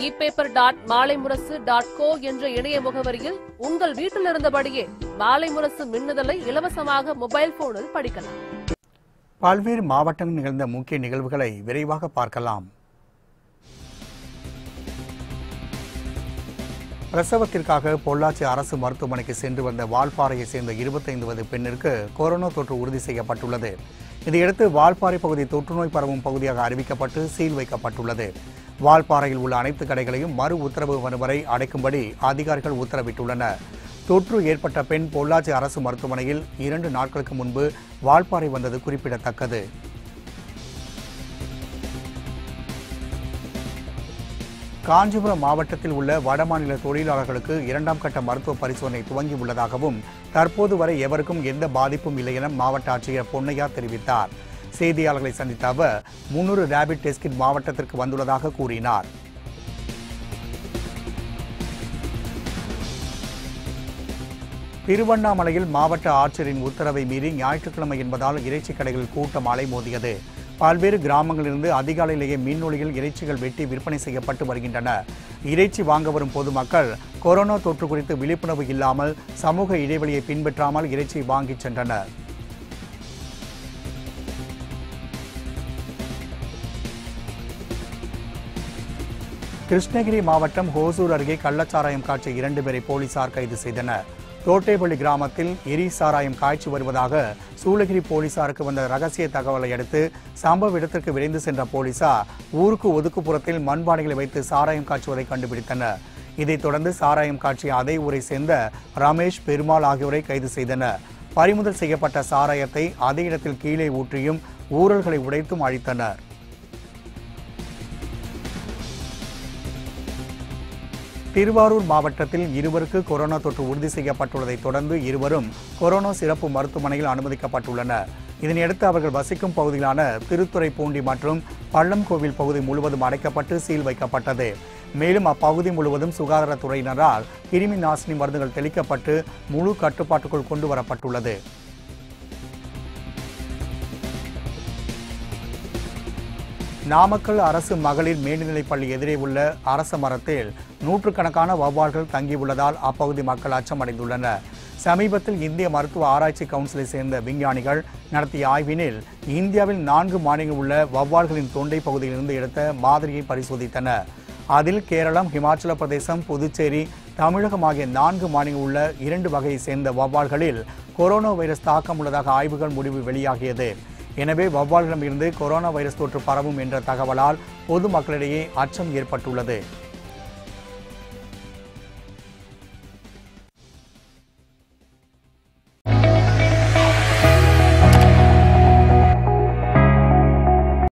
இ paper dot மாலை முரசு dot co என்ற இணைய முகவரியில் உங்கள் வீட்டில் இருந்தபடியே மாலை முரசு மின்னுதலை இலவசமாக மொபைல் போனில் படிக்கலாம் பல்வேறு மாவட்டங்களில் நிகழ்ந்த முக்கிய நிகழ்வுகளை விரைவாக பார்க்கலாம் பிரசவத்திற்காக பொள்ளாச்சி அரசு மருத்துவமனைக்கு சென்று வந்த வால்பாறையை சேர்ந்த 25 வயது பெண்ணிற்கு கொரோனா தொற்று உறுதி செய்யப்பட்டுள்ளது இதையடுத்து வால்பாறை பகுதி தொற்றுநோய் பரவும் பகுதியாக அறிவிக்கப்பட்டு சீல் வைக்கப்பட்டுள்ளது வால்பாறையில் உள்ள அனைத்து கடைகளையும் மறு உத்தரவு வரும் வரை அடைக்கும்படி அதிகாரிகள் உத்தரவிட்டுள்ளனர் தொற்று ஏற்பட்ட பெண் பொள்ளாச்சி அரசு மருத்துவமனையில் இரண்டு நாட்களுக்கு முன்பு வால்பாறை வந்தது குறிப்பிடத்தக்கது காஞ்சிபுரம் மாவட்டத்தில் உள்ள வடமாநில தொழிலாளர்களுக்கு இரண்டாம் கட்ட மருத்துவ பரிசோதனை துவங்கி உள்ளதாகவும் தற்போது வரை எவருக்கும் எந்த பாதிப்பும் இல்லை என மாவட்ட ஆட்சியர் பொன்னையா தெரிவித்தார் செய்தியாளர்களை சந்தித்த அவர் முன்னூறு ரேபிட் டெஸ்ட் கிட் மாவட்டத்திற்கு வந்துள்ளதாக கூறினார் திருவண்ணாமலையில் மாவட்ட ஆட்சியரின் உத்தரவை மீறி ஞாயிற்றுக்கிழமை என்பதால் இறைச்சி கடைகளில் கூட்டம் அலைமோதியது பல்வேறு கிராமங்களிலிருந்து அதிகாலையிலேயே மீன்நொழியில் இறைச்சிகள் வெட்டி விற்பனை செய்யப்பட்டு வருகின்றன இறைச்சி வாங்க வரும் பொதுமக்கள் கொரோனா தொற்று குறித்து விழிப்புணர்வு இல்லாமல் சமூக இடைவெளியை பின்பற்றாமல் இறைச்சி வாங்கிச் சென்றனர் கிருஷ்ணகிரி மாவட்டம் ஹோசூர் அருகே கள்ளச்சாராயம் காய்ச்சிய இரண்டு பேரை போலீசார் கைது செய்தனர் தோட்டைப்பள்ளி கிராமத்தில் எரி சாராயம் காய்ச்சி வருவதாக சூளகிரி போலீசாருக்கு வந்த ரகசிய தகவலை அடுத்து சம்பவ இடத்திற்கு விரைந்து சென்ற போலீசார் ஊருக்கு ஒதுக்குப்புறத்தில் மண்பானைகளை வைத்து சாராயம் காய்ச்சுவதை கண்டுபிடித்தனர் இதைத் தொடர்ந்து சாராயம் காய்ச்சிய அதே ஊரை சேர்ந்த ரமேஷ் பெருமாள் ஆகியோரை கைது செய்தனர் பறிமுதல் செய்யப்பட்ட சாராயத்தை அதே இடத்தில் கீழே ஊற்றியும் ஊரல்களை உடைத்தும் அழித்தனர் திருவாரூர் மாவட்டத்தில் இருவருக்கு கொரோனா தொற்று உறுதி செய்யப்பட்டுள்ளதை தொடர்ந்து இருவரும் கொரோனா சிறப்பு மருத்துவமனையில் அனுமதிக்கப்பட்டுள்ளனர் இதனையடுத்து அவர்கள் வசிக்கும் பகுதிகளான திருத்துறைப்பூண்டி மற்றும் பள்ளம்கோவில் பகுதி முழுவதும் அடைக்கப்பட்டு சீல் வைக்கப்பட்டது மேலும் அப்பகுதி முழுவதும் சுகாதாரத்துறையினரால் கிருமி நாசினி மருந்துகள் தெளிக்கப்பட்டு முழு கட்டுப்பாட்டுக்குள் கொண்டு வரப்பட்டுள்ளது நாமக்கல் அரசு மகளிர் மேல்நிலைப் பள்ளி எதிரே உள்ள அரச மரத்தில் நூற்றுக்கணக்கான வௌவால்கள் தங்கியுள்ளதால் அப்பகுதி மக்கள் அச்சமடைந்துள்ளனர் சமீபத்தில் இந்திய மருத்துவ ஆராய்ச்சி கவுன்சிலை சேர்ந்த விஞ்ஞானிகள் நடத்திய ஆய்வினில் இந்தியாவில் நான்கு மாநிலங்கள் உள்ள வௌவால்களின் தொண்டை பகுதியிலிருந்து எடுத்த மாதிரியை பரிசோதித்தனர் அதில் கேரளம் ஹிமாச்சல பிரதேசம் புதுச்சேரி தமிழகம் ஆகிய நான்கு மாநிலங்கள் உள்ள இரண்டு வகையை சேர்ந்த வௌவால்களில் கொரோனா வைரஸ் தாக்கம் உள்ளதாக ஆய்வுகள் முடிவு வெளியாகியது எனவே வௌவால்களிடமிருந்து கொரோனா வைரஸ் தொற்று பரவும் என்ற தகவலால் பொதுமக்களிடையே அச்சம் ஏற்பட்டுள்ளது